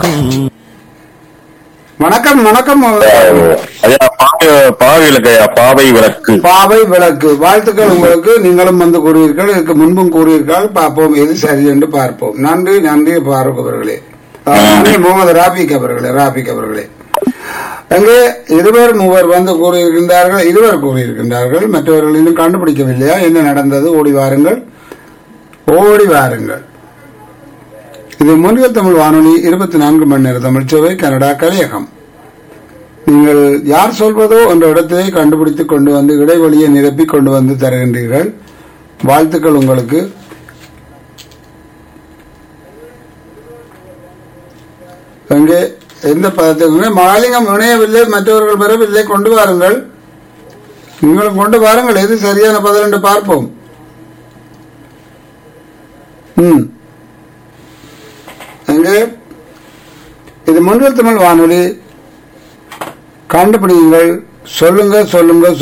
வணக்கம் வணக்கம் ஐயா பாவை பாவை விளக்கு ஐயா பாவை விளக்கு பாவை விளக்கு வாழ்த்துக்கள் உங்களுக்கு நீங்களும் வந்து கூறியிருக்கள் இதுக்கு முன்பும் கூறியிருக்கால் பார்ப்போம் எது சரி என்று பார்ப்போம் நன்றி நன்றி பாரூக் அவர்களே ஆ, நன்றி முகமது ராபிக் அவர்களே ராபிக் அவர்களே அங்கே இருவர் மூவர் வந்து கூறியிருக்கின்றார்கள் இருவர் கூறியிருக்கின்றார்கள் மற்றவர்கள் இன்னும் கண்டுபிடிக்கவில்லையா என்ன நடந்தது ஓடி வாருங்கள் ஓடி வாருங்கள் இது முன்னில் தமிழ் வானொலி இருபத்தி நான்கு மணி நேர தமிழ்ச்சேவை கனடா கலையகம் நீங்கள் யார் சொல்வதோ என்ற இடத்தை கண்டுபிடித்து கொண்டு வந்து இடைவெளியை நிரப்பி கொண்டு வந்து தருகின்றீர்கள் வாழ்த்துக்கள் உங்களுக்கு அங்கே எந்த பதத்துக்குமே மகாலிங்கம் இணையவில்லை மற்றவர்கள் பெறவில்லை கொண்டு வாருங்கள் நீங்களும் கொண்டு வாருங்கள் எது சரியான பதில் என்று பார்ப்போம் ம் அங்கே இது முன்னில் தமிழ் வானொலி கண்டுபிடிங்கள் சொல்லுங்க சொல்லுங்க